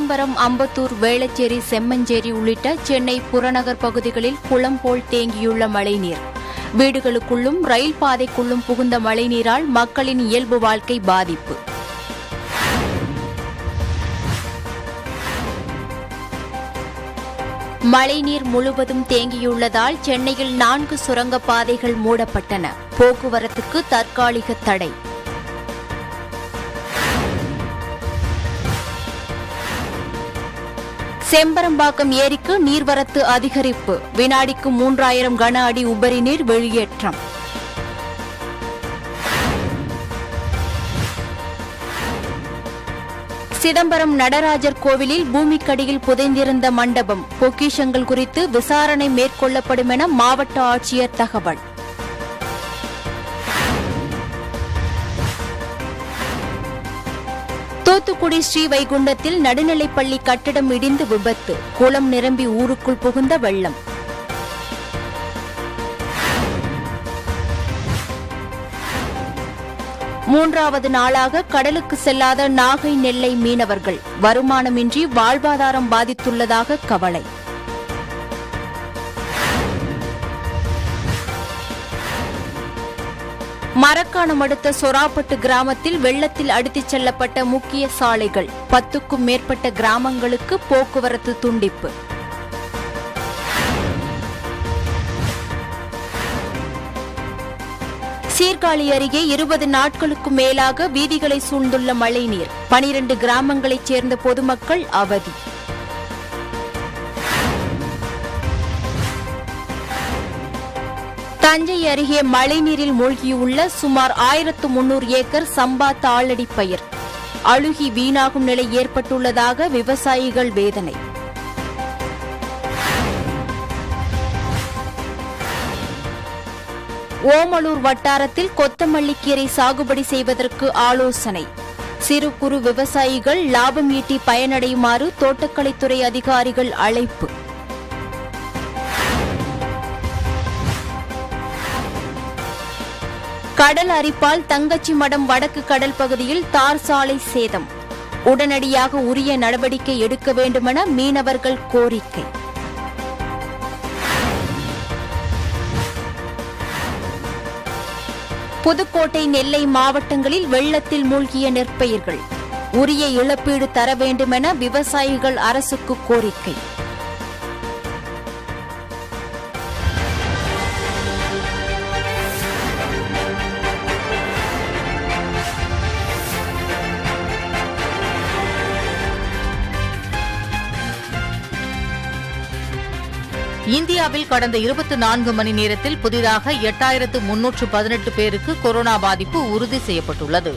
சிதம்பரம் அம்பத்தூர் வேளச்சேரி செம்மஞ்சேரி உள்ளிட்ட சென்னை புறநகர் பகுதிகளில் குளம் போல் தேங்கியுள்ள மழைநீர் வீடுகளுக்குள்ளும் ரயில் பாதைக்குள்ளும் புகுந்த மழைநீரால் மக்களின் இயல்பு வாழ்க்கை பாதிப்பு மழைநீர் முழுவதும் தேங்கியுள்ளதால் சென்னையில் நான்கு சுரங்கப் பாதைகள் மூடப்பட்டன போக்குவரத்துக்கு தற்காலிக தடை செம்பரம்பாக்கம் ஏரிக்கு நீர்வரத்து அதிகரிப்பு வினாடிக்கு மூன்றாயிரம் கன அடி உபரி நீர் வெளியேற்றம் சிதம்பரம் நடராஜர் கோவிலில் பூமிக்கடியில் புதைந்திருந்த மண்டபம் பொக்கிஷங்கள் குறித்து விசாரணை மேற்கொள்ளப்படும் என மாவட்ட ஆட்சியர் தகவல் தூத்துக்குடி ஸ்ரீ வைகுண்டத்தில் நடுநிலைப்பள்ளி கட்டிடம் இடிந்து விபத்து குளம் நிரம்பி ஊருக்குள் புகுந்த வெள்ளம் மூன்றாவது நாளாக கடலுக்கு செல்லாத நாகை நெல்லை மீனவர்கள் வருமானமின்றி வாழ்வாதாரம் பாதித்துள்ளதாக கவலை மரக்காணம் அடுத்த சொராப்பட்டு கிராமத்தில் வெள்ளத்தில் அடித்துச் செல்லப்பட்ட முக்கிய சாலைகள் பத்துக்கும் மேற்பட்ட கிராமங்களுக்கு போக்குவரத்து துண்டிப்பு சீர்காழி அருகே இருபது நாட்களுக்கு மேலாக வீதிகளை சூழ்ந்துள்ள மழைநீர் பனிரண்டு கிராமங்களைச் சேர்ந்த பொதுமக்கள் அவதி தஞ்சை அருகே மழைநீரில் மூழ்கியுள்ள சுமார் ஆயிரத்து முன்னூறு ஏக்கர் சம்பா தாளடி பயிர் அழுகி வீணாகும் நிலை ஏற்பட்டுள்ளதாக விவசாயிகள் வேதனை ஓமலூர் வட்டாரத்தில் கொத்தமல்லி கீரை சாகுபடி செய்வதற்கு ஆலோசனை சிறு குறு விவசாயிகள் லாபம் ஈட்டி பயனடையுமாறு தோட்டக்கலைத்துறை அதிகாரிகள் அழைப்பு கடல் அரிப்பால் தங்கச்சி மடம் வடக்கு கடல் பகுதியில் தார் சாலை சேதம் உடனடியாக உரிய நடவடிக்கை எடுக்க வேண்டுமென மீனவர்கள் கோரிக்கை புதுக்கோட்டை நெல்லை மாவட்டங்களில் வெள்ளத்தில் மூழ்கிய நெற்பயிர்கள் உரிய இழப்பீடு தர வேண்டுமென விவசாயிகள் அரசுக்கு கோரிக்கை இந்தியாவில் கடந்த இருபத்தி நான்கு மணி நேரத்தில் புதிதாக எட்டாயிரத்து முன்னூற்று பதினெட்டு பேருக்கு கொரோனா பாதிப்பு உறுதி செய்யப்பட்டுள்ளது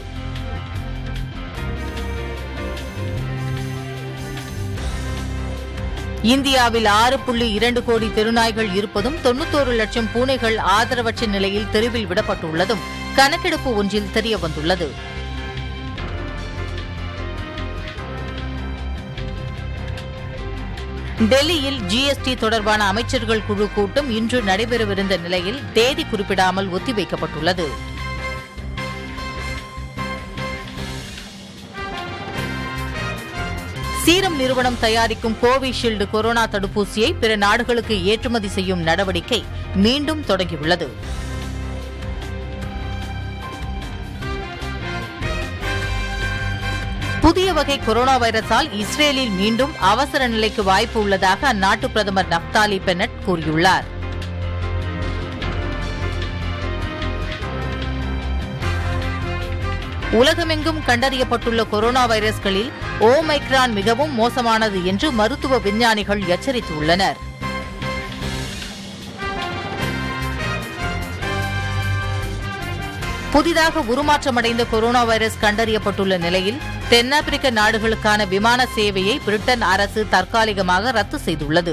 இந்தியாவில் ஆறு புள்ளி இரண்டு கோடி தெருநாய்கள் இருப்பதும் தொன்னூத்தோரு லட்சம் பூனைகள் ஆதரவற்ற நிலையில் தெருவில் விடப்பட்டுள்ளதும் கணக்கெடுப்பு ஒன்றில் தெரியவந்துள்ளது டெல்லியில் ஜிஎஸ்டி தொடர்பான அமைச்சர்கள் குழு கூட்டம் இன்று நடைபெறவிருந்த நிலையில் தேதி குறிப்பிடாமல் ஒத்திவைக்கப்பட்டுள்ளது சீரம் நிறுவனம் தயாரிக்கும் கோவிஷீல்டு கொரோனா தடுப்பூசியை பிற நாடுகளுக்கு ஏற்றுமதி செய்யும் நடவடிக்கை மீண்டும் தொடங்கியுள்ளது புதிய வகை கொரோனா வைரஸால் இஸ்ரேலில் மீண்டும் அவசர நிலைக்கு வாய்ப்பு உள்ளதாக அந்நாட்டு பிரதமர் நப்தாலி பென்னட் கூறியுள்ளார் உலகமெங்கும் கண்டறியப்பட்டுள்ள கொரோனா வைரஸ்களில் ஓமைக்ரான் மிகவும் மோசமானது என்று மருத்துவ விஞ்ஞானிகள் எச்சரித்துள்ளனர் புதிதாக உருமாற்றமடைந்த கொரோனா வைரஸ் கண்டறியப்பட்டுள்ள நிலையில் தென்னாப்பிரிக்க நாடுகளுக்கான விமான சேவையை பிரிட்டன் அரசு தற்காலிகமாக ரத்து செய்துள்ளது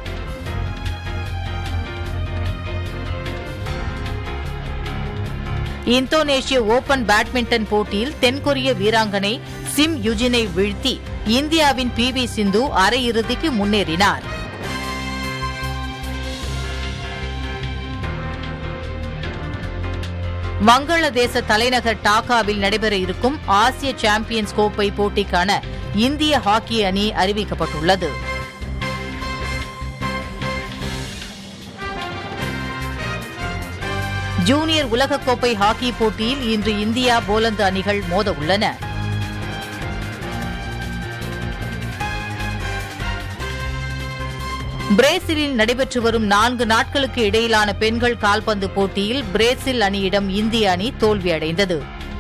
இந்தோனேஷிய ஓபன் பேட்மிண்டன் போட்டியில் தென்கொரிய வீராங்கனை சிம் யுஜினை வீழ்த்தி இந்தியாவின் பி வி சிந்து அரையிறுதிக்கு முன்னேறினார் வங்காளதேச தலைநகர் டாக்காவில் நடைபெற இருக்கும் ஆசிய சாம்பியன்ஸ் கோப்பை போட்டிக்கான இந்திய ஹாக்கி அணி அறிவிக்கப்பட்டுள்ளது ஜூனியர் உலகக்கோப்பை ஹாக்கி போட்டியில் இன்று இந்தியா போலந்து அணிகள் மோத உள்ளன பிரேசிலில் நடைபெற்று வரும் நான்கு நாட்களுக்கு இடையிலான பெண்கள் கால்பந்து போட்டியில் பிரேசில் அணியிடம் இந்திய அணி தோல்வியடைந்தது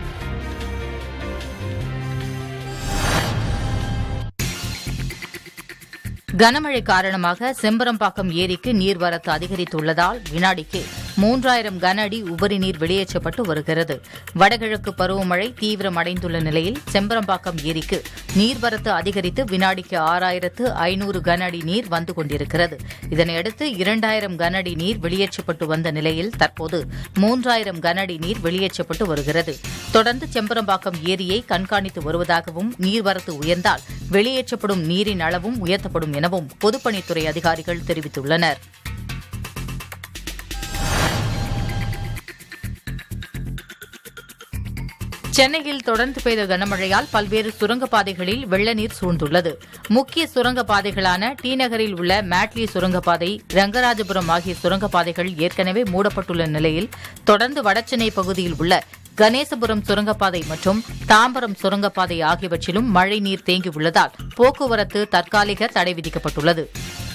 கனமழை காரணமாக செம்பரம்பாக்கம் ஏரிக்கு நீர்வரத்து அதிகரித்துள்ளதால் வினாடிக்கு மூன்றாயிரம் கன அடி உபரி நீர் வெளியேற்றப்பட்டு வருகிறது வடகிழக்கு பருவமழை தீவிரமடைந்துள்ள நிலையில் செம்பரம்பாக்கம் ஏரிக்கு நீர்வரத்து அதிகரித்து வினாடிக்கு ஆறாயிரத்து ஐநூறு கன அடி நீர் வந்து கொண்டிருக்கிறது இதனையடுத்து இரண்டாயிரம் கன அடி நீர் வெளியேற்றப்பட்டு வந்த நிலையில் தற்போது மூன்றாயிரம் கன அடி நீர் வெளியேற்றப்பட்டு வருகிறது தொடர்ந்து செம்பரம்பாக்கம் ஏரியை கண்காணித்து வருவதாகவும் நீர்வரத்து உயர்ந்தால் வெளியேற்றப்படும் நீரின் அளவும் உயர்த்தப்படும் எனவும் பொதுப்பணித்துறை அதிகாரிகள் தெரிவித்துள்ளனர் சென்னையில் தொடர்ந்து பெய்த கனமழையால் பல்வேறு சுரங்கப்பாதைகளில் வெள்ள நீர் சூழ்ந்துள்ளது முக்கிய சுரங்கப்பாதைகளான டி நகரில் உள்ள மேட்லி சுரங்கப்பாதை ரங்கராஜபுரம் ஆகிய சுரங்கப்பாதைகள் ஏற்கனவே மூடப்பட்டுள்ள நிலையில் தொடர்ந்து வடசென்னை பகுதியில் உள்ள கணேசபுரம் சுரங்கப்பாதை மற்றும் தாம்பரம் சுரங்கப்பாதை ஆகியவற்றிலும் மழை நீர் தேங்கியுள்ளதால் போக்குவரத்து தற்காலிக தடை விதிக்கப்பட்டுள்ளது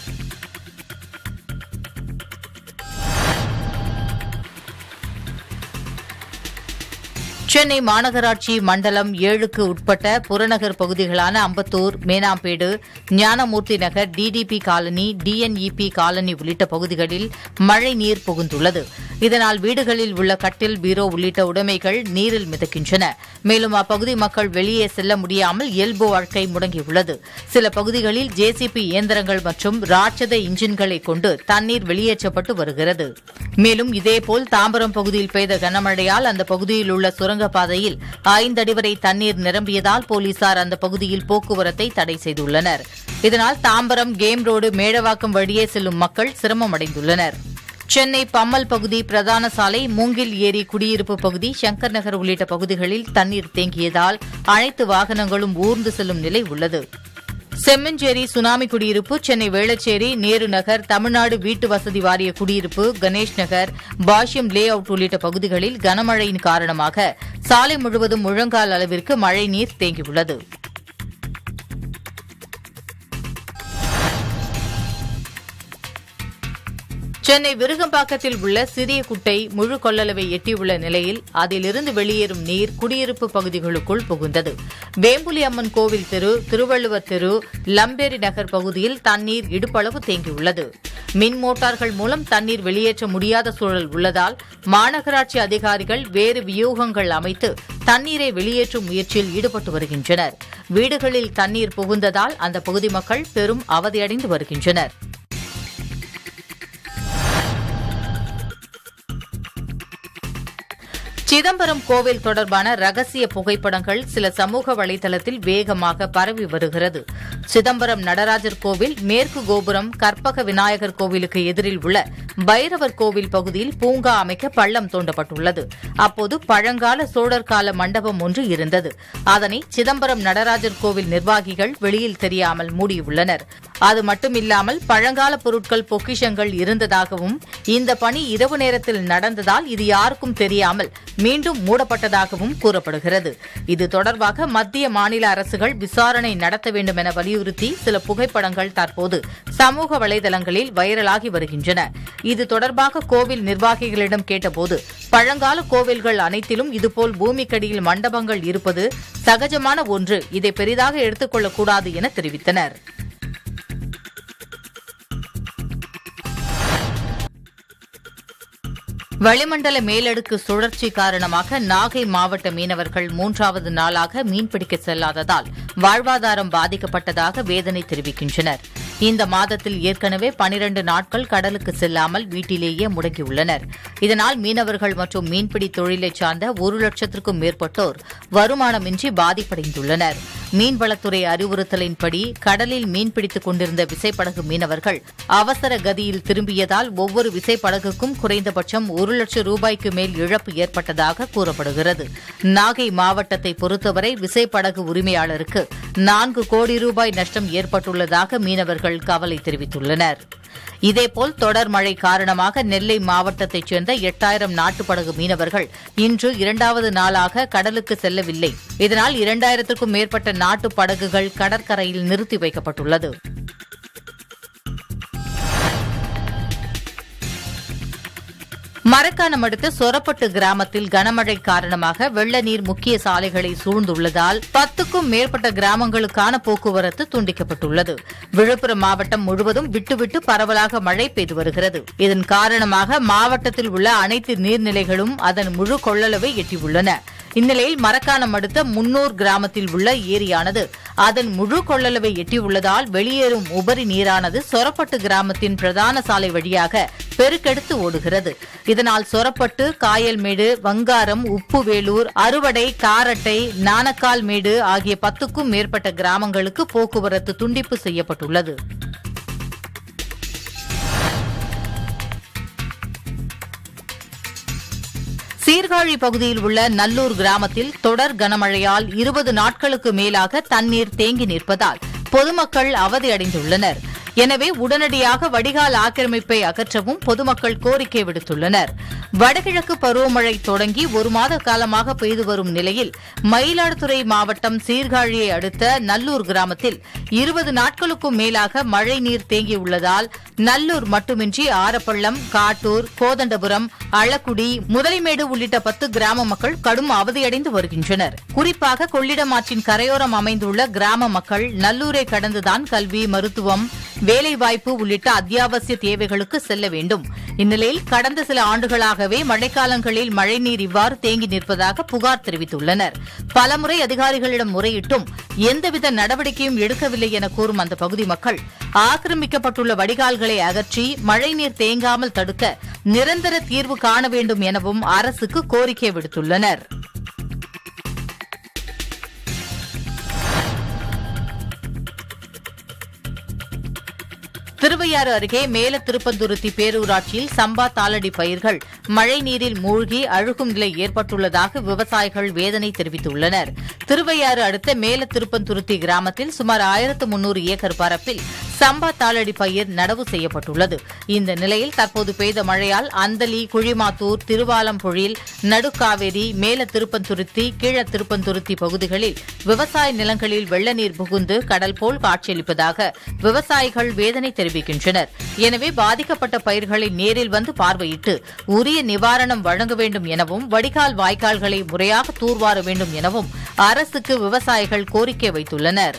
சென்னை மாநகராட்சி மண்டலம் ஏழுக்கு உட்பட்ட புறநகர் பகுதிகளான Ambattur Menambedu Gnanamoorthy Nagar TDP colony TNEB colony உள்ளிட்ட பகுதிகளில் மழை நீர் புகுந்துள்ளது இதனால் வீடுகளில் உள்ள கட்டில் பீரோ உள்ளிட்ட உடைமைகள் நீரில் மிதக்கின்றன மேலும் அப்பகுதி மக்கள் வெளியே செல்ல முடியாமல் இயல்பு வாழ்க்கை முடங்கியுள்ளது சில பகுதிகளில் ஜேசிபி இயந்திரங்கள் மற்றும் ராட்சத இன்ஜின்களை கொண்டு தண்ணீர் வெளியேற்றப்பட்டு வருகிறது மேலும் இதேபோல் தாம்பரம் பகுதியில் பெய்த கனமழையால் அந்த பகுதியில் உள்ள சுரங்கப்பாதையில் ஐந்தடி வரை தண்ணீர் நிரம்பியதால் போலீசார் அந்த பகுதியில் போக்குவரத்தை தடை செய்துள்ளனர் இதனால் தாம்பரம் கேம் ரோடு மேடவாக்கம் வழியே செல்லும் மக்கள் சிரமமடைந்துள்ளனர் சென்னை பம்மல் பகுதி பிரதான சாலை மூங்கில் ஏரி குடியிருப்பு பகுதி சங்கர் நகர் உள்ளிட்ட பகுதிகளில் தண்ணீர் தேங்கியதால் அனைத்து வாகனங்களும் ஊர்ந்து செல்லும் நிலை உள்ளது செம்மஞ்சேரி சுனாமி குடியிருப்பு சென்னை வேளச்சேரி நேரு நகர் தமிழ்நாடு வீட்டு வசதி வாரிய குடியிருப்பு கணேஷ் நகர் பாஷ்யம் லே அவுட் உள்ளிட்ட பகுதிகளில் கனமழையின் காரணமாக சாலை முழுவதும் முழங்கால் அளவிற்கு மழை நீர் தேங்கியுள்ளது சென்னை விருகம்பாக்கத்தில் உள்ள சிறிய குட்டை முழு கொள்ளளவை எட்டியுள்ள நிலையில் அதிலிருந்து வெளியேறும் நீர் குடியிருப்பு பகுதிகளுக்குள் புகுந்தது வேம்புலி அம்மன் கோவில் தெரு திருவள்ளுவர் தெரு லம்பேரி நகர் பகுதியில் தண்ணீர் இடுப்பளவு தேங்கியுள்ளது மின் மோட்டார்கள் மூலம் தண்ணீர் வெளியேற்ற முடியாத சூழல் உள்ளதால் மாநகராட்சி அதிகாரிகள் வேறு வியூகங்கள் அமைத்து தண்ணீரை வெளியேற்றும் முயற்சியில் ஈடுபட்டு வருகின்றனர் வீடுகளில் தண்ணீர் புகுந்ததால் அந்த பகுதி மக்கள் பெரும் அவதியடைந்து வருகின்றனர் சிதம்பரம் கோவில் தொடர்பான ரகசிய புகைப்படங்கள் சில சமூக வலைதளத்தில் வேகமாக பரவி வருகிறது சிதம்பரம் நடராஜர் கோவில் மேற்கு கோபுரம் கற்பக விநாயகர் கோவிலுக்கு எதிரில் உள்ள பைரவர் கோவில் பகுதியில் பூங்கா அமைக்க பள்ளம் தோண்டப்பட்டுள்ளது அப்போது பழங்கால சோழர் கால மண்டபம் ஒன்று இருந்தது அதனை சிதம்பரம் நடராஜர் கோவில் நிர்வாகிகள் வெளியில் தெரியாமல் மூடியுள்ளனர் அது மட்டுமில்லாமல் பழங்கால பொருட்கள் பொக்கிஷங்கள் இருந்ததாகவும் இந்த பணி இரவு நேரத்தில் நடந்ததால் இது யாருக்கும் தெரியாமல் மீண்டும் மூடப்பட்டதாகவும் கூறப்படுகிறது இது தொடர்பாக மத்திய மாநில அரசுகள் விசாரணை நடத்த வேண்டும் என வலியுறுத்தி சில புகைப்படங்கள் தற்போது சமூக வலைதளங்களில் வைரலாகி வருகின்றன இது தொடர்பாக கோவில் நிர்வாகிகளிடம் கேட்டபோது பழங்கால கோவில்கள் அனைத்திலும் இதுபோல் பூமிக்கடியில் மண்டபங்கள் இருப்பது சகஜமான ஒன்று இதை பெரிதாக எடுத்துக்கொள்ளக்கூடாது என தெரிவித்தனர் வளிமண்டல மேலடுக்கு சுழற்சி காரணமாக நாகை மாவட்ட மீனவர்கள் மூன்றாவது நாளாக மீன்பிடிக்க செல்லாததால் வாழ்வாதாரம் பாதிக்கப்பட்டதாக வேதனை தெரிவிக்கின்றனர் இந்த மாதத்தில் ஏற்கனவே பனிரண்டு நாட்கள் கடலுக்கு செல்லாமல் வீட்டிலேயே முடங்கியுள்ளனர் இதனால் மீனவர்கள் மற்றும் மீன்பிடி தொழிலை சார்ந்த ஒரு லட்சத்திற்கும் மேற்பட்டோர் வருமானமின்றி பாதிப்படைந்துள்ளனர் மீன்வளத்துறை அறிவுறுத்தலின்படி கடலில் மீன்பிடித்துக் கொண்டிருந்த விசைப்படகு மீனவர்கள் அவசர கதியில் திரும்பியதால் ஒவ்வொரு விசைப்படகுக்கும் குறைந்தபட்சம் ஒரு லட்சம் ரூபாய்க்கு மேல் இழப்பு ஏற்பட்டதாக கூறப்படுகிறது நாகை மாவட்டத்தை பொறுத்தவரை விசைப்படகு உரிமையாளருக்கு நான்கு கோடி ரூபாய் நஷ்டம் ஏற்பட்டுள்ளதாக மீனவர்கள் கவலை தெரிவித்துள்ளனர் இதேபோல் தொடர் மழை காரணமாக நெல்லை மாவட்டத்தைச் சேர்ந்த எட்டாயிரம் நாட்டுப்படகு மீனவர்கள் இன்று இரண்டாவது நாளாக கடலுக்கு செல்லவில்லை இதனால் இரண்டாயிரத்திற்கும் மேற்பட்ட நாட்டுப் படகுகள் கடற்கரையில் நிறுத்தி வைக்கப்பட்டுள்ளது மரக்காணம் அடுத்த சொரப்பட்டு கிராமத்தில் கனமழை காரணமாக வெள்ள நீர் முக்கிய சாலைகளை சூழ்ந்துள்ளதால் பத்துக்கும் மேற்பட்ட கிராமங்களுக்கான போக்குவரத்து துண்டிக்கப்பட்டுள்ளது விழுப்புரம் மாவட்டம் முழுவதும் விட்டுவிட்டு பரவலாக மழை பெய்து வருகிறது இதன் காரணமாக மாவட்டத்தில் உள்ள அனைத்து நீர்நிலைகளும் அதன் முழு கொள்ளளவை எட்டியுள்ளன இந்நிலையில் மரக்காணம் அடுத்த முன்னூர் கிராமத்தில் உள்ள ஏரியானது அதன் முழு கொள்ளளவை எட்டியுள்ளதால் வெளியேறும் உபரி நீரானது சொரப்பட்டு கிராமத்தின் பிரதான சாலை வழியாக பெருக்கெடுத்து ஓடுகிறது இதனால் சொரப்பட்டு காயல்மேடு வங்காரம் உப்புவேலூர் அறுவடை காரட்டை நானக்கால் மேடு ஆகிய பத்துக்கும் மேற்பட்ட கிராமங்களுக்கு போக்குவரத்து துண்டிப்பு செய்யப்பட்டுள்ளது சீர்காழி பகுதியில் உள்ள நல்லூர் கிராமத்தில் தொடர் கனமழையால் இருபது நாட்களுக்கு மேலாக தண்ணீர் தேங்கி நிற்பதால் பொதுமக்கள் அவதியடைந்துள்ளனர் எனவே உடனடியாக வடிகால் ஆக்கிரமிப்பை அகற்றவும் பொதுமக்கள் கோரிக்கை விடுத்துள்ளனர் வடகிழக்கு பருவமழை தொடங்கி ஒரு மாத காலமாக பெய்து வரும் நிலையில் மயிலாடுதுறை மாவட்டம் சீர்காழியை அடுத்த நல்லூர் கிராமத்தில் இருபது நாட்களுக்கும் மேலாக மழை நீர் தேங்கியுள்ளதால் நல்லூர் மட்டுமின்றி ஆரப்பள்ளம் காட்டூர் கோதண்டபுரம் அளக்குடி முதலிமேடு உள்ளிட்ட பத்து கிராம மக்கள் கடும் அவதியடைந்து வருகின்றனர் குறிப்பாக கொள்ளிடம் ஆற்றின் கரையோரம் அமைந்துள்ள கிராம மக்கள் நல்லூரை கடந்துதான் கல்வி மருத்துவம் வேலைவாய்ப்பு உள்ளிட்ட அத்தியாவசிய தேவைகளுக்கு செல்ல வேண்டும் இந்நிலையில் கடந்த சில ஆண்டுகளாகவே மழைக்காலங்களில் மழைநீர் இவ்வாறு தேங்கி நிற்பதாக புகார் தெரிவித்துள்ளனர் பலமுறை அதிகாரிகளிடம் முறையிட்டும் எந்தவித நடவடிக்கையும் எடுக்கவில்லை என கூறும் அந்த பகுதி மக்கள் ஆக்கிரமிக்கப்பட்டுள்ள வடிகால்களை அகற்றி மழைநீர் தேங்காமல் தடுக்க நிரந்தர தீர்வு காண வேண்டும் எனவும் அரசுக்கு கோரிக்கை விடுத்துள்ளனர் திருவையாறு அருகே மேல திருப்பந்துருத்தி பேரூராட்சியில் சம்பா தாளடி பயிர்கள் மழைநீரில் மூழ்கி அழுகும் நிலை ஏற்பட்டுள்ளதாக விவசாயிகள் வேதனை தெரிவித்துள்ளனர் திருவையாறு அடுத்த மேல திருப்பந்துருத்தி கிராமத்தில் சுமார் ஆயிரத்து முன்னூறு ஏக்கர் பரப்பில் சம்பா தாளடி பயிர் நடவு செய்யப்பட்டுள்ளது இந்த நிலையில் தற்போது பெய்த மழையால் அந்தலி குழிமாத்தூர் திருவாலம்பொழில் நடுக்காவேரி மேல திருப்பந்துருத்தி கீழ திருப்பந்துருத்தி பகுதிகளில் விவசாய நிலங்களில் வெள்ள நீர் புகுந்து கடல் போல் காட்சியளிப்பதாக விவசாயிகள் வேதனை தெரிவிக்கின்றனர் எனவே பாதிக்கப்பட்ட பயிர்களை நேரில் வந்து பார்வையிட்டு உரிய நிவாரணம் வழங்க வேண்டும் எனவும் வடிகால் வாய்க்கால்களை முறையாக தூர்வார வேண்டும் எனவும் அரசுக்கு விவசாயிகள் கோரிக்கை வைத்துள்ளனர்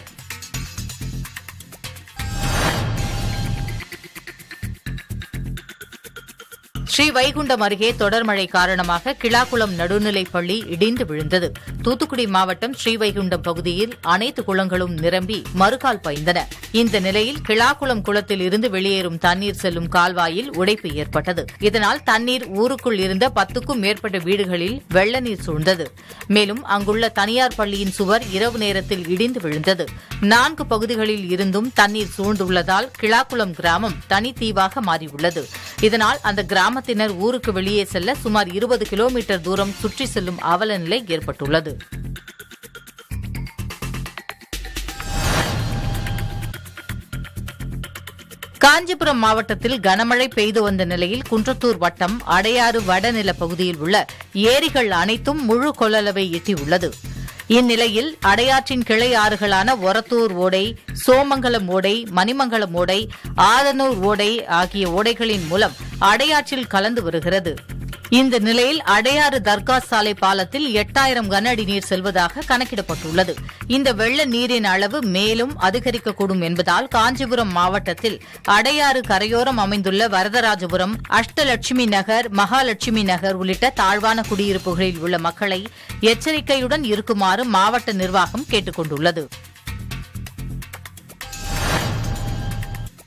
ஸ்ரீவைகுண்டம் அருகே தொடர் மழை காரணமாக கிளாக்குளம் நடுநிலைப் பள்ளி இடிந்து விழுந்தது தூத்துக்குடி மாவட்டம் ஸ்ரீவைகுண்டம் பகுதியில் அனைத்து குளங்களும் நிரம்பி மறுகால் பாய்ந்தன இந்த நிலையில் கிளாக்குளம் குளத்தில் இருந்து வெளியேறும் தண்ணீர் செல்லும் கால்வாயில் உடைப்பு ஏற்பட்டது இதனால் தண்ணீர் ஊருக்குள் இருந்த பத்துக்கும் மேற்பட்ட வீடுகளில் வெள்ள நீர் சூழ்ந்தது மேலும் அங்குள்ள தனியார் பள்ளியின் சுவர் இரவு நேரத்தில் இடிந்து விழுந்தது நான்கு பகுதிகளில் இருந்தும் தண்ணீர் சூழ்ந்துள்ளதால் கிளாக்குளம் கிராமம் தனித்தீவாக மாறியுள்ளது இதனால் அந்த கிராமத்தினர் ஊருக்கு வெளியே செல்ல சுமார் இருபது கிலோமீட்டர் தூரம் சுற்றி செல்லும் அவல நிலை ஏற்பட்டுள்ளது காஞ்சிபுரம் மாவட்டத்தில் கனமழை பெய்து வந்த நிலையில் குன்றத்தூர் வட்டம் அடையாறு வடநில பகுதியில் உள்ள ஏரிகள் அனைத்தும் முழு கொள்ளளவை எட்டியுள்ளது இந்நிலையில் அடையாற்றின் கிளை ஆறுகளான ஒரத்தூர் ஓடை சோமங்கலம் ஓடை மணிமங்கலம் ஓடை ஆதனூர் ஓடை ஆகிய ஓடைகளின் மூலம் அடையாற்றில் கலந்து வருகிறது இந்த நிலையில் அடையாறு தர்கா சாலை பாலத்தில் எட்டாயிரம் கன அடி நீர் செல்வதாக கணக்கிடப்பட்டுள்ளது இந்த வெள்ள நீரின் அளவு மேலும் அதிகரிக்கக்கூடும் என்பதால் காஞ்சிபுரம் மாவட்டத்தில் அடையாறு கரையோரம் அமைந்துள்ள வரதராஜபுரம் அஷ்டலட்சுமி நகர் மகாலட்சுமி நகர் உள்ளிட்ட தாழ்வான குடியிருப்புகளில் உள்ள மக்களை எச்சரிக்கையுடன் இருக்குமாறு மாவட்ட நிர்வாகம் கேட்டுக் கொண்டுள்ளது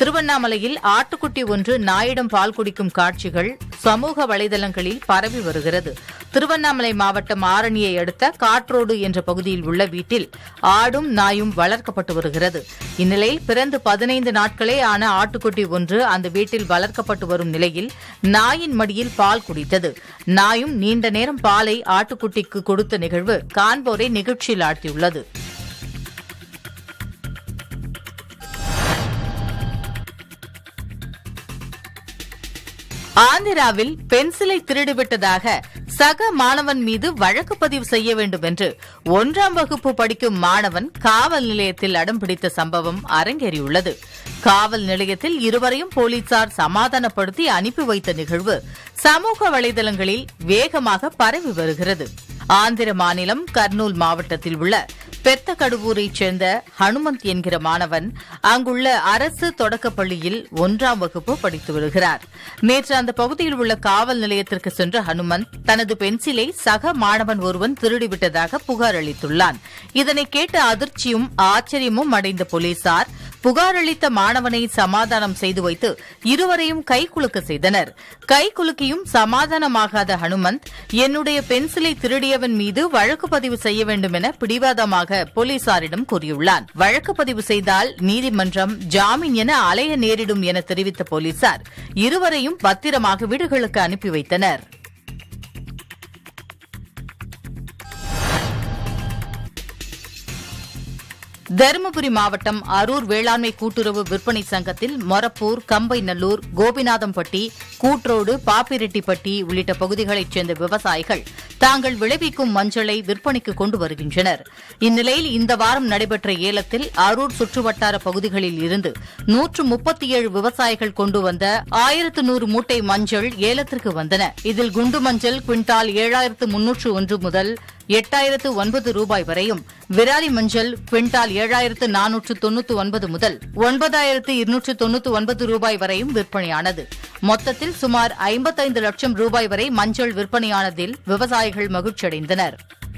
திருவண்ணாமலையில் ஆட்டுக்குட்டி ஒன்று நாயிடம் பால் குடிக்கும் காட்சிகள் சமூக வலைதளங்களில் பரவி வருகிறது திருவண்ணாமலை மாவட்டம் ஆரணியை அடுத்த காட்ரோடு என்ற பகுதியில் உள்ள வீட்டில் ஆடும் நாயும் வளர்க்கப்பட்டு வருகிறது இந்நிலையில் பிறந்து பதினைந்து நாட்களே ஆன ஆட்டுக்குட்டி ஒன்று அந்த வீட்டில் வளர்க்கப்பட்டு வரும் நிலையில் நாயின் மடியில் பால் குடித்தது நாயும் நீண்ட நேரம் பாலை ஆட்டுக்குட்டிக்கு கொடுத்த நிகழ்வு காண்போரை நிகழ்ச்சியில் ஆழ்த்தியுள்ளது ஆந்திராவில் பென்சிலை திருடிவிட்டதாக சக மாணவன் மீது வழக்கு பதிவு செய்ய வேண்டும் என்று ஒன்றாம் வகுப்பு படிக்கும் மாணவன் காவல் நிலையத்தில் அடம் பிடித்த சம்பவம் அரங்கேறியுள்ளது காவல் நிலையத்தில் இருவரையும் போலீசார் சமாதானப்படுத்தி அனுப்பி வைத்த நிகழ்வு சமூக வலைதளங்களில் வேகமாக பரவி வருகிறது ஆந்திர மாநிலம் கர்னூல் மாவட்டத்தில் உள்ள பெத்தகடுவூரைச் சேர்ந்த ஹனுமந்த் என்கிற மாணவன் அங்குள்ள அரசு தொடக்கப் பள்ளியில் ஒன்றாம் வகுப்பு படித்து வருகிறார் நேற்று அந்த பகுதியில் உள்ள காவல் நிலையத்திற்கு சென்ற ஹனுமந்த் தனது பென்சிலை சக மாணவன் ஒருவன் திருடிவிட்டதாக புகார் அளித்துள்ளான் இதனை கேட்டு அதிர்ச்சியும் ஆச்சரியமும் அடைந்த போலீசார் புகார் அளித்த மாணவனை சமாதானம் செய்து வைத்து இருவரையும் கைகுலுக்க செய்தனர் கைகுலுக்கியும் சமாதானமாகாத ஹனுமந்த் என்னுடைய பென்சிலை திருடியவன் மீது வழக்கு பதிவு செய்ய வேண்டும் என பிடிவாதமாக போலீசாரிடம் கூறியுள்ளான் வழக்கு பதிவு செய்தால் நீதிமன்றம் ஜாமீன் என அலைய நேரிடும் என தெரிவித்த போலீசார் இருவரையும் பத்திரமாக வீடுகளுக்கு அனுப்பி வைத்தனர் தருமபுரி மாவட்டம் அரூர் வேளாண்மை கூட்டுறவு விற்பனை சங்கத்தில் மொரப்பூர் கம்பைநல்லூர் கோபிநாதம்பட்டி கூட்ரோடு பாப்பிரெட்டிப்பட்டி உள்ளிட்ட பகுதிகளைச் சேர்ந்த விவசாயிகள் தாங்கள் விளைவிக்கும் மஞ்சளை விற்பனைக்கு கொண்டு வருகின்றனர் இந்நிலையில் இந்த வாரம் நடைபெற்ற ஏலத்தில் அரூர் சுற்றுவட்டார பகுதிகளில் இருந்து நூற்று முப்பத்தி ஏழு விவசாயிகள் கொண்டு வந்த ஆயிரத்து நூறு மூட்டை மஞ்சள் ஏலத்திற்கு வந்தன இதில் குண்டு மஞ்சள் குவிண்டால் ஏழாயிரத்து முன்னூற்று ஒன்று முதல் எட்டாயிரத்து ஒன்பது ரூபாய் வரையும் விராலி மஞ்சள் குவிண்டால் ஏழாயிரத்து நானூற்று தொன்னூற்று ஒன்பது முதல் ஒன்பதாயிரத்து இருநூற்று தொன்னூற்று ஒன்பது ரூபாய் வரையும் விற்பனையானது மொத்தத்தில் சுமார் ஐம்பத்தைந்து லட்சம் ரூபாய் வரை மஞ்சள் விற்பனையானதில் விவசாயிகள் மகிழ்ச்சியடைந்தனர்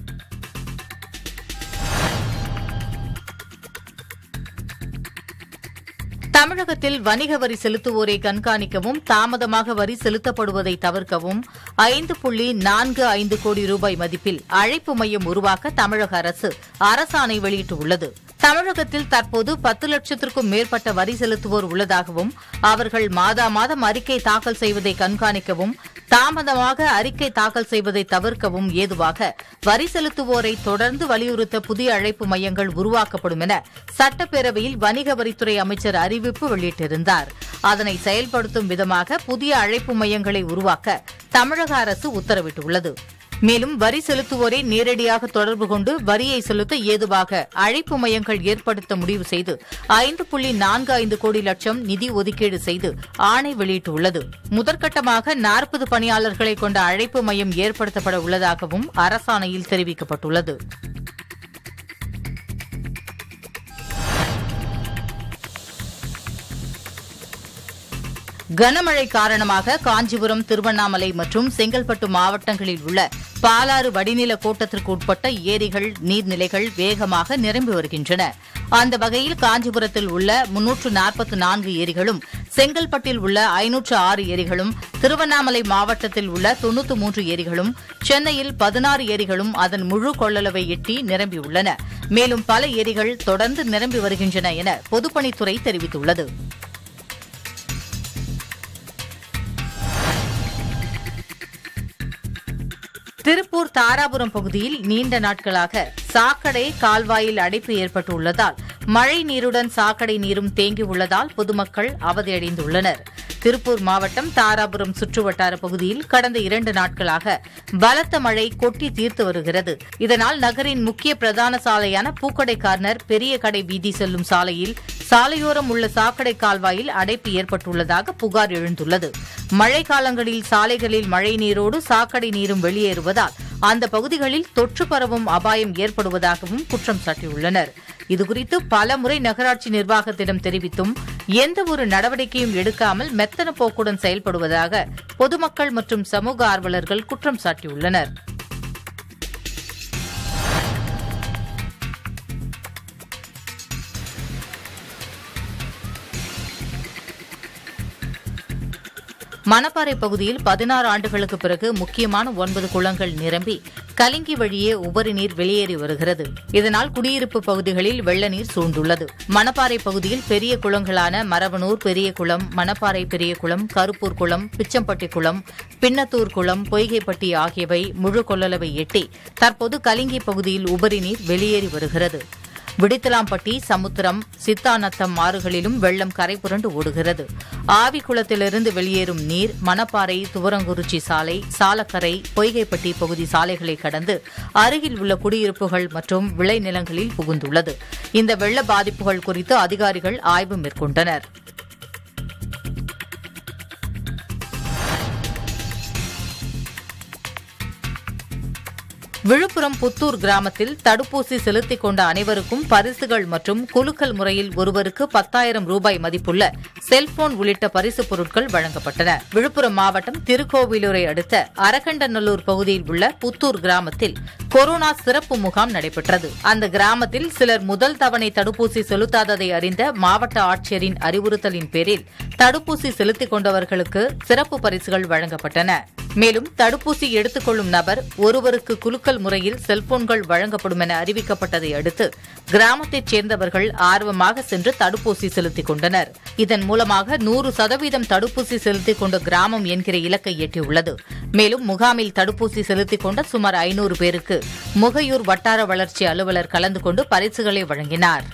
தமிழகத்தில் வணிக வரி செலுத்துவோரை கண்காணிக்கவும் தாமதமாக வரி செலுத்தப்படுவதை தவிர்க்கவும் ஐந்து புள்ளி நான்கு ஐந்து கோடி ரூபாய் மதிப்பில் அழைப்பு மையம் உருவாக்க தமிழக அரசு அரசாணை வெளியிட்டுள்ளது தமிழகத்தில் தற்போது பத்து லட்சத்திற்கும் மேற்பட்ட வரி செலுத்துவோர் உள்ளதாகவும் அவர்கள் மாதா மாதம் அறிக்கை தாக்கல் செய்வதை கண்காணிக்கவும் தாமதமாக அறிக்கை தாக்கல் செய்வதை தவிர்க்கவும் ஏதுவாக வரி செலுத்துவோரை தொடர்ந்து வலியுறுத்த புதிய அழைப்பு மையங்கள் உருவாக்கப்படும் என சட்டப்பேரவையில் வணிக வரித்துறை அமைச்சர் அறிவிப்பு வெளியிட்டிருந்தார் அதனை செயல்படுத்தும் விதமாக புதிய அழைப்பு மையங்களை உருவாக்க தமிழக அரசு உத்தரவிட்டுள்ளது மேலும் வரி செலுத்துவோரை நேரடியாக தொடர்பு கொண்டு வரியை செலுத்த ஏதுவாக அழைப்பு மையங்கள் ஏற்படுத்த முடிவு செய்து ஐந்து புள்ளி நான்கு ஐந்து கோடி லட்சம் நிதி ஒதுக்கீடு செய்து ஆணை வெளியிட்டுள்ளது முதற்கட்டமாக நாற்பது பணியாளர்களை கொண்ட அழைப்பு மையம் ஏற்படுத்தப்பட உள்ளதாகவும் அரசாணையில் தெரிவிக்கப்பட்டுள்ளது கனமழை காரணமாக காஞ்சிபுரம் திருவண்ணாமலை மற்றும் செங்கல்பட்டு மாவட்டங்களில் உள்ள பாலாறு வடிநில கோட்டத்திற்கு உட்பட்ட ஏரிகள் நீர்நிலைகள் வேகமாக நிரம்பி வருகின்றன அந்த வகையில் காஞ்சிபுரத்தில் உள்ள முன்னூற்று நாற்பத்தி நான்கு ஏரிகளும் செங்கல்பட்டில் உள்ள ஐநூற்று ஆறு ஏரிகளும் திருவண்ணாமலை மாவட்டத்தில் உள்ள தொன்னூற்று மூன்று ஏரிகளும் சென்னையில் பதினாறு ஏரிகளும் அதன் முழு கொள்ளளவை எட்டி நிரம்பியுள்ளன மேலும் பல ஏரிகள் தொடர்ந்து நிரம்பி வருகின்றன என பொதுப்பணித்துறை தெரிவித்துள்ளது திருப்பூர் தாராபுரம் பகுதியில் நீண்ட நாட்களாக சாக்கடை கால்வாயில் அடைப்பு ஏற்பட்டுள்ளதால் மழை நீருடன் சாக்கடை நீரும் தேங்கியுள்ளதால் பொதுமக்கள் அவதியடைந்துள்ளனர் திருப்பூர் மாவட்டம் தாராபுரம் சுற்றுவட்டார பகுதியில் கடந்த இரண்டு நாட்களாக பலத்த மழை கொட்டி தீர்த்து வருகிறது இதனால் நகரின் முக்கிய பிரதான சாலையான பூக்கடை கார்னர் பெரிய கடை வீதி செல்லும் சாலையில் சாலையோரம் உள்ள சாக்கடை கால்வாயில் அடைப்பு ஏற்பட்டுள்ளதாக புகார் எழுந்துள்ளது மழை காலங்களில் சாலைகளில் மழை நீரோடு சாக்கடை நீரும் வெளியேறுவதால் அந்த பகுதிகளில் தொற்று பரவும் அபாயம் ஏற்படுவதாகவும் குற்றம் சாட்டியுள்ளனர் இதுகுறித்து பலமுறை நகராட்சி நிர்வாகத்திடம் தெரிவித்தும் எந்த ஒரு நடவடிக்கையும் எடுக்காமல் மெத்தன போக்குடன் செயல்படுவதாக பொதுமக்கள் மற்றும் சமூக ஆர்வலர்கள் குற்றம் சாட்டியுள்ளனர் மணப்பாறை பகுதியில் பதினாறு ஆண்டுகளுக்கு பிறகு முக்கியமான ஒன்பது குளங்கள் நிரம்பி கலிங்கி வழியே உபரி நீர் வெளியேறி வருகிறது இதனால் குடியிருப்பு பகுதிகளில் வெள்ள நீர் சூழ்ந்துள்ளது மணப்பாறை பகுதியில் பெரிய குளங்களான மரவனூர் பெரிய குளம் மணப்பாறை பெரிய குளம் கருப்பூர் குளம் பிச்சம்பட்டி குளம் பின்னத்தூர் குளம் பொய்கைப்பட்டி ஆகியவை முழு கொள்ளளவை எட்டி தற்போது கலிங்கி பகுதியில் உபரி நீர் வெளியேறி வருகிறது விடித்தலாம்பட்டி சமுத்திரம் சித்தாநத்தம் ஆறுகளிலும் வெள்ளம் கரை புரண்டு ஓடுகிறது ஆவிக்குளத்திலிருந்து வெளியேறும் நீர் மணப்பாறை துவரங்குறிச்சி சாலை சாலக்கரை பொய்கைப்பட்டி பகுதி சாலைகளை கடந்து அருகில் உள்ள குடியிருப்புகள் மற்றும் விளைநிலங்களில் புகுந்துள்ளது இந்த வெள்ள பாதிப்புகள் குறித்து அதிகாரிகள் ஆய்வு மேற்கொண்டனர் விழுப்புரம் புத்தூர் கிராமத்தில் தடுப்பூசி செலுத்திக் கொண்ட அனைவருக்கும் பரிசுகள் மற்றும் குலுக்கல் முறையில் ஒருவருக்கு பத்தாயிரம் ரூபாய் மதிப்புள்ள செல்போன் உள்ளிட்ட பரிசுப் பொருட்கள் வழங்கப்பட்டன விழுப்புரம் மாவட்டம் திருக்கோவிலூரை அடுத்த அரகண்டநல்லூர் பகுதியில் உள்ள புத்தூர் கிராமத்தில் கொரோனா சிறப்பு முகாம் நடைபெற்றது அந்த கிராமத்தில் சிலர் முதல் தவணை தடுப்பூசி செலுத்தாததை அறிந்த மாவட்ட ஆட்சியரின் அறிவுறுத்தலின் பேரில் தடுப்பூசி செலுத்திக் கொண்டவர்களுக்கு சிறப்பு பரிசுகள் வழங்கப்பட்டன மேலும் தடுப்பூசி எடுத்துக் கொள்ளும் நபர் ஒருவருக்கு குலுக்கல் முறையில் செல்போன்கள் வழங்கப்படும் என அறிவிக்கப்பட்டதை அடுத்து கிராமத்தைச் சேர்ந்தவர்கள் ஆர்வமாக சென்று தடுப்பூசி செலுத்திக் கொண்டனர் இதன் மூலமாக நூறு சதவீதம் தடுப்பூசி செலுத்திக் கொண்ட கிராமம் என்கிற இலக்கை எட்டியுள்ளது மேலும் முகாமில் தடுப்பூசி செலுத்திக் கொண்ட சுமார் ஐநூறு பேருக்கு முகையூர் வட்டார வளர்ச்சி அலுவலர் கலந்து கொண்டு பரிசுகளை வழங்கினார்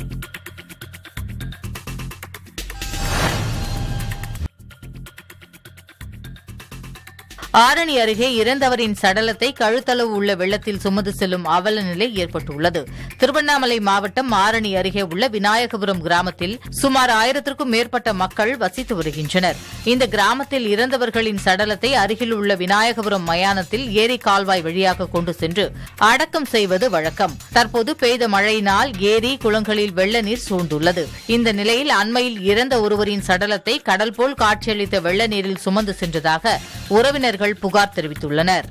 ஆரணி அருகே இறந்தவரின் சடலத்தை கழுத்தளவு உள்ள வெள்ளத்தில் சுமந்து செல்லும் அவல நிலை ஏற்பட்டுள்ளது திருவண்ணாமலை மாவட்டம் ஆரணி அருகே உள்ள விநாயகபுரம் கிராமத்தில் சுமார் ஆயிரத்திற்கும் மேற்பட்ட மக்கள் வசித்து வருகின்றனர் இந்த கிராமத்தில் இறந்தவர்களின் சடலத்தை அருகில் உள்ள விநாயகபுரம் மயானத்தில் ஏரி கால்வாய் வழியாக கொண்டு சென்று அடக்கம் செய்வது வழக்கம் தற்போது பெய்த மழையினால் ஏரி குளங்களில் வெள்ள நீர் சூழ்ந்துள்ளது இந்த நிலையில் அண்மையில் இறந்த ஒருவரின் சடலத்தை கடல் போல் காட்சியளித்த வெள்ள நீரில் சுமந்து சென்றதாக உறவினர்கள் புகார் தெரிவித்துள்ளனர்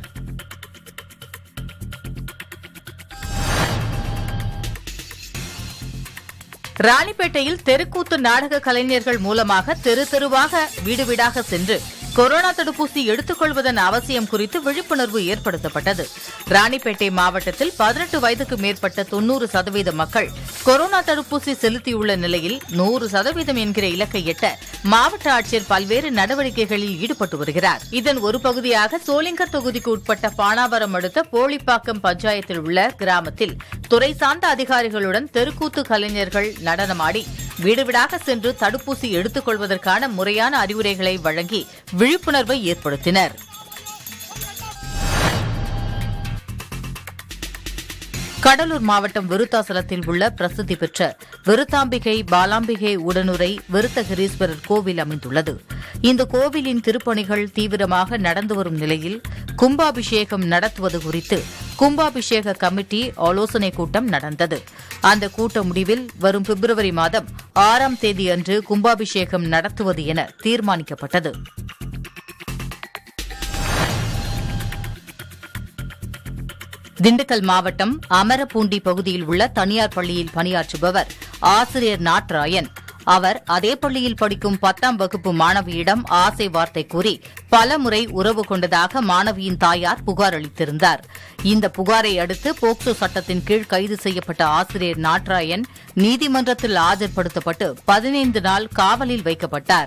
ராணிப்பேட்டையில் தெருக்கூத்து நாடக கலைஞர்கள் மூலமாக தெரு தெருவாக வீடு வீடாக சென்று கொரோனா தடுப்பூசி எடுத்துக் கொள்வதன் அவசியம் குறித்து விழிப்புணர்வு ஏற்படுத்தப்பட்டது ராணிப்பேட்டை மாவட்டத்தில் பதினெட்டு வயதுக்கு மேற்பட்ட தொன்னூறு சதவீத மக்கள் கொரோனா தடுப்பூசி செலுத்தியுள்ள நிலையில் நூறு சதவீதம் என்கிற இலக்கை எட்ட மாவட்ட ஆட்சியர் பல்வேறு நடவடிக்கைகளில் ஈடுபட்டு வருகிறார் இதன் ஒரு பகுதியாக சோளிங்கர் தொகுதிக்கு உட்பட்ட பானாவரம் அடுத்த போளிப்பாக்கம் பஞ்சாயத்தில் உள்ள கிராமத்தில் துறை சார்ந்த அதிகாரிகளுடன் தெருக்கூத்து கலைஞர்கள் நடனமாடி வீடு வீடாக சென்று தடுப்பூசி எடுத்துக் கொள்வதற்கான முறையான அறிவுரைகளை வழங்கி விழிப்புணர்வை ஏற்படுத்தினர் கடலூர் மாவட்டம் விருத்தாசலத்தில் உள்ள பிரசித்தி பெற்ற விருத்தாம்பிகை பாலாம்பிகை உடனுரை விருத்தகிரீஸ்வரர் கோவில் அமைந்துள்ளது இந்த கோவிலின் திருப்பணிகள் தீவிரமாக நடந்து வரும் நிலையில் கும்பாபிஷேகம் நடத்துவது குறித்து கும்பாபிஷேக கமிட்டி ஆலோசனைக் கூட்டம் நடந்தது அந்த கூட்ட முடிவில் வரும் பிப்ரவரி மாதம் ஆறாம் தேதி அன்று கும்பாபிஷேகம் நடத்துவது என தீர்மானிக்கப்பட்டது திண்டுக்கல் மாவட்டம் அமரப்பூண்டி பகுதியில் உள்ள தனியார் பள்ளியில் பணியாற்றுபவர் ஆசிரியர் நாட்ராயன் அவர் அதே பள்ளியில் படிக்கும் பத்தாம் வகுப்பு மாணவியிடம் ஆசை வார்த்தை கூறி பலமுறை உறவு கொண்டதாக மாணவியின் தாயார் புகார் அளித்திருந்தார் இந்த புகாரை அடுத்து போக்சோ சட்டத்தின் கீழ் கைது செய்யப்பட்ட ஆசிரியர் நாட்ராயன் நீதிமன்றத்தில் ஆஜர்படுத்தப்பட்டு பதினைந்து நாள் காவலில் வைக்கப்பட்டார்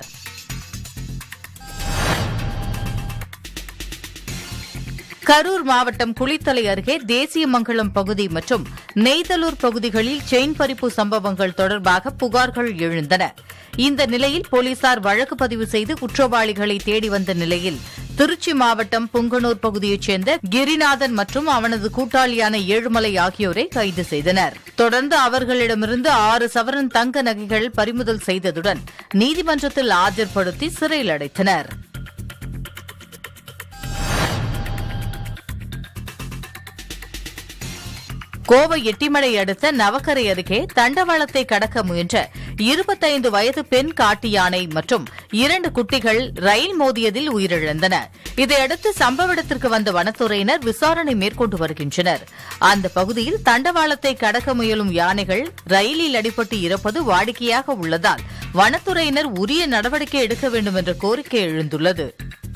கரூர் மாவட்டம் குளித்தலை அருகே தேசியமங்கலம் பகுதி மற்றும் நெய்தலூர் பகுதிகளில் செயின் பறிப்பு சம்பவங்கள் தொடர்பாக புகார்கள் எழுந்தன இந்த நிலையில் போலீசார் வழக்கு பதிவு செய்து குற்றவாளிகளை தேடி வந்த நிலையில் திருச்சி மாவட்டம் புங்கனூர் பகுதியைச் சேர்ந்த கிரிநாதன் மற்றும் அவனது கூட்டாளியான ஏழுமலை ஆகியோரை கைது செய்தனர் தொடர்ந்து அவர்களிடமிருந்து ஆறு சவரன் தங்க நகைகள் பறிமுதல் செய்ததுடன் நீதிமன்றத்தில் ஆஜர்படுத்தி சிறையில் அடைத்தனர் கோவை எட்டிமலை அடுத்த நவக்கரை அருகே தண்டவாளத்தை கடக்க முயன்ற இருபத்தைந்து வயது பெண் காட்டு யானை மற்றும் இரண்டு குட்டிகள் ரயில் மோதியதில் உயிரிழந்தன இதையடுத்து சம்பவ இடத்திற்கு வந்த வனத்துறையினர் விசாரணை மேற்கொண்டு வருகின்றனர் அந்த பகுதியில் தண்டவாளத்தை கடக்க முயலும் யானைகள் ரயிலில் அடிபட்டு இறப்பது வாடிக்கையாக உள்ளதால் வனத்துறையினர் உரிய நடவடிக்கை எடுக்க வேண்டும் என்ற கோரிக்கை எழுந்துள்ளது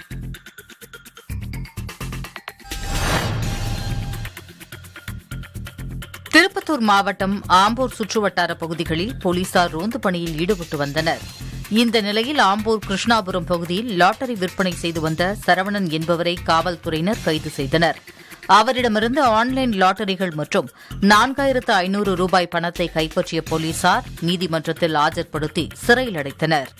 திருப்பத்தூர் மாவட்டம் ஆம்பூர் சுற்றுவட்டார பகுதிகளில் போலீசார் ரோந்து பணியில் ஈடுபட்டு வந்தனர் இந்த நிலையில் ஆம்பூர் கிருஷ்ணாபுரம் பகுதியில் லாட்டரி விற்பனை செய்து வந்த சரவணன் என்பவரை காவல்துறையினர் கைது செய்தனர் அவரிடமிருந்து ஆன்லைன் லாட்டரிகள் மற்றும் நான்காயிரத்து ஐநூறு ரூபாய் பணத்தை கைப்பற்றிய போலீசார் நீதிமன்றத்தில் ஆஜர்படுத்தி சிறையில் அடைத்தனர்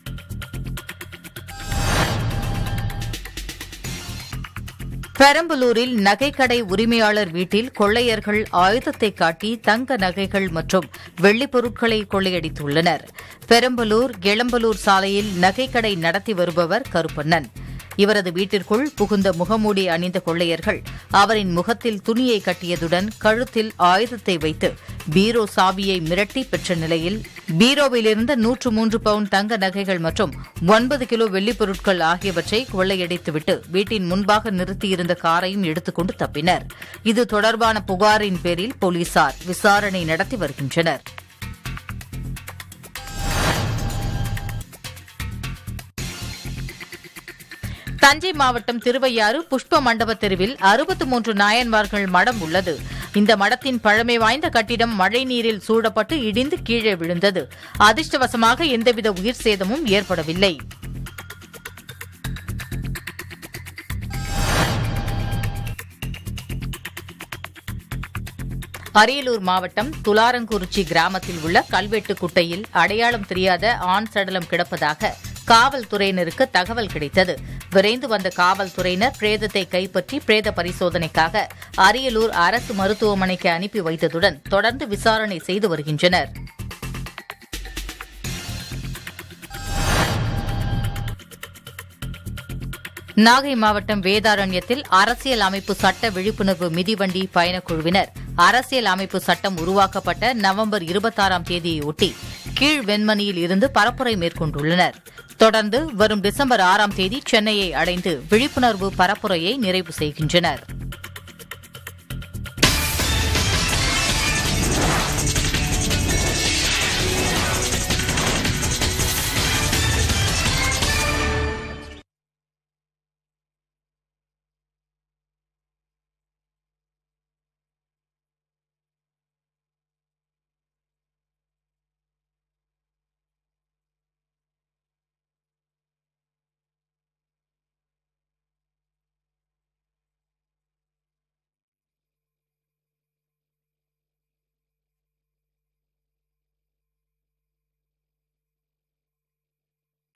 பெரம்பலூரில் நகைக்கடை உரிமையாளர் வீட்டில் கொள்ளையர்கள் ஆயுதத்தை காட்டி தங்க நகைகள் மற்றும் வெள்ளிப் பொருட்களை கொள்ளையடித்துள்ளனர் பெரம்பலூர் எளம்பலூர் சாலையில் நகைக்கடை நடத்தி வருபவர் கருப்பண்ணன் இவரது வீட்டிற்குள் புகுந்த முகமூடி அணிந்த கொள்ளையர்கள் அவரின் முகத்தில் துணியை கட்டியதுடன் கழுத்தில் ஆயுதத்தை வைத்து பீரோ சாவியை மிரட்டி பெற்ற நிலையில் பீரோவிலிருந்த நூற்று மூன்று பவுண்ட் தங்க நகைகள் மற்றும் ஒன்பது கிலோ வெள்ளிப் பொருட்கள் ஆகியவற்றை கொள்ளையடித்துவிட்டு வீட்டின் முன்பாக நிறுத்தியிருந்த காரையும் எடுத்துக்கொண்டு தப்பினர் இது தொடர்பான புகாரின் பேரில் போலீசார் விசாரணை நடத்தி வருகின்றனர் தஞ்சை மாவட்டம் திருவையாறு புஷ்ப மண்டப தெருவில் அறுபத்து மூன்று நாயன்மார்கள் மடம் உள்ளது இந்த மடத்தின் பழமை வாய்ந்த கட்டிடம் மழை நீரில் சூழப்பட்டு இடிந்து கீழே விழுந்தது அதிர்ஷ்டவசமாக எந்தவித உயிர் சேதமும் ஏற்படவில்லை அரியலூர் மாவட்டம் துலாரங்குறிச்சி கிராமத்தில் உள்ள கல்வெட்டு குட்டையில் அடையாளம் தெரியாத ஆண் சடலம் கிடப்பதாக காவல்துறையினருக்கு தகவல் கிடைத்தது விரைந்து வந்த காவல்துறையினர் பிரேதத்தை கைப்பற்றி பிரேத பரிசோதனைக்காக அரியலூர் அரசு மருத்துவமனைக்கு அனுப்பி வைத்ததுடன் தொடர்ந்து விசாரணை செய்து வருகின்றனர் நாகை மாவட்டம் வேதாரண்யத்தில் அரசியல் அமைப்பு சட்ட விழிப்புணர்வு மிதிவண்டி பயணக்குழுவினர் அரசியல் அமைப்பு சட்டம் உருவாக்கப்பட்ட நவம்பர் இருபத்தாறாம் தேதியொட்டி கீழ் வெண்மணியில் இருந்து பரப்புரை மேற்கொண்டுள்ளனர் தொடர்ந்து வரும் டிசம்பர் ஆறாம் தேதி சென்னையை அடைந்து விழிப்புணர்வு பரப்புரையை நிறைவு செய்கின்றனர்